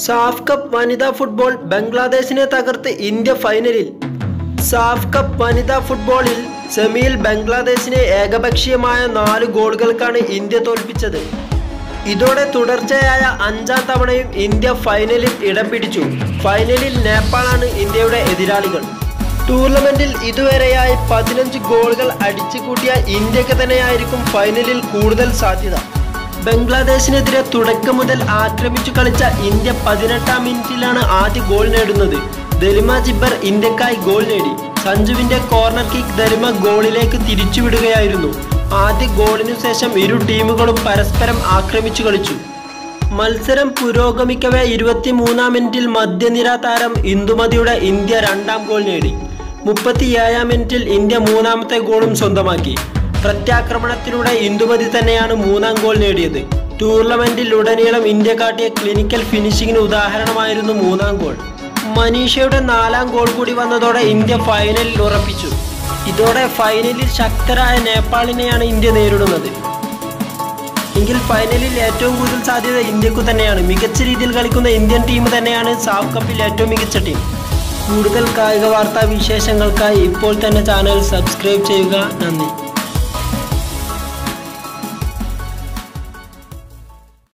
SAFF cup വനിതാ football ബംഗ്ലാദേശിനെ തകർത്ത് ഇന്ത്യ ഫൈനലിൽ സാഫ് കപ്പ് വനിതാ ഫുട്ബോളിൽ സെമിയിൽ ബംഗ്ലാദേശിനെ ഏകപക്ഷീയമായ നാല് ഗോളുകൾക്കാണ് ഇന്ത്യ തോൽപ്പിച്ചത് ഇതോടെ തുടർച്ചയായ അഞ്ചാം തവണയും ഇന്ത്യ ഫൈനലിൽ ഇടം പിടിച്ചു ഫൈനലിൽ നേപ്പാളാണ് ഇന്ത്യയുടെ എതിരാളികൾ ടൂർണമെന്റിൽ ഇതുവരെയായി പതിനഞ്ച് ഗോളുകൾ അടിച്ചു കൂട്ടിയ ഇന്ത്യക്ക് തന്നെയായിരിക്കും ഫൈനലിൽ കൂടുതൽ സാധ്യത ബംഗ്ലാദേശിനെതിരെ തുടക്കം മുതൽ ആക്രമിച്ചു കളിച്ച ഇന്ത്യ പതിനെട്ടാം മിനിറ്റിലാണ് ആദ്യ ഗോൾ നേടുന്നത് ദരിമ ജിബ്ബർ ഇന്ത്യക്കായി ഗോൾ നേടി സഞ്ജുവിന്റെ കോർണർ കിക്ക് ദരിമ ഗോളിലേക്ക് തിരിച്ചുവിടുകയായിരുന്നു ആദ്യ ഗോളിനു ശേഷം ഇരു ടീമുകളും പരസ്പരം ആക്രമിച്ചു കളിച്ചു മത്സരം പുരോഗമിക്കവേ ഇരുപത്തിമൂന്നാം മിനിറ്റിൽ മധ്യനിര താരം ഇന്ദുമതിയുടെ ഇന്ത്യ രണ്ടാം ഗോൾ നേടി മുപ്പത്തിയേഴാം മിനിറ്റിൽ ഇന്ത്യ മൂന്നാമത്തെ ഗോളും സ്വന്തമാക്കി പ്രത്യാക്രമണത്തിലൂടെ ഇന്ദുമതി തന്നെയാണ് മൂന്നാം ഗോൾ നേടിയത് ടൂർണമെന്റിൽ ഉടനീളം ഇന്ത്യ കാട്ടിയ ക്ലിനിക്കൽ ഫിനിഷിംഗിന് ഉദാഹരണമായിരുന്നു മൂന്നാം ഗോൾ മനീഷയുടെ നാലാം ഗോൾ കൂടി വന്നതോടെ ഇന്ത്യ ഫൈനലിൽ ഉറപ്പിച്ചു ഇതോടെ ഫൈനലിൽ ശക്തരായ നേപ്പാളിനെയാണ് ഇന്ത്യ നേരിടുന്നത് എങ്കിൽ ഫൈനലിൽ ഏറ്റവും കൂടുതൽ സാധ്യത ഇന്ത്യക്കു തന്നെയാണ് മികച്ച രീതിയിൽ കളിക്കുന്ന ഇന്ത്യൻ ടീം തന്നെയാണ് സാഫ് കപ്പിൽ ഏറ്റവും മികച്ച ടീം കൂടുതൽ കായിക വാർത്താ വിശേഷങ്ങൾക്കായി ഇപ്പോൾ തന്നെ ചാനൽ സബ്സ്ക്രൈബ് ചെയ്യുക നന്ദി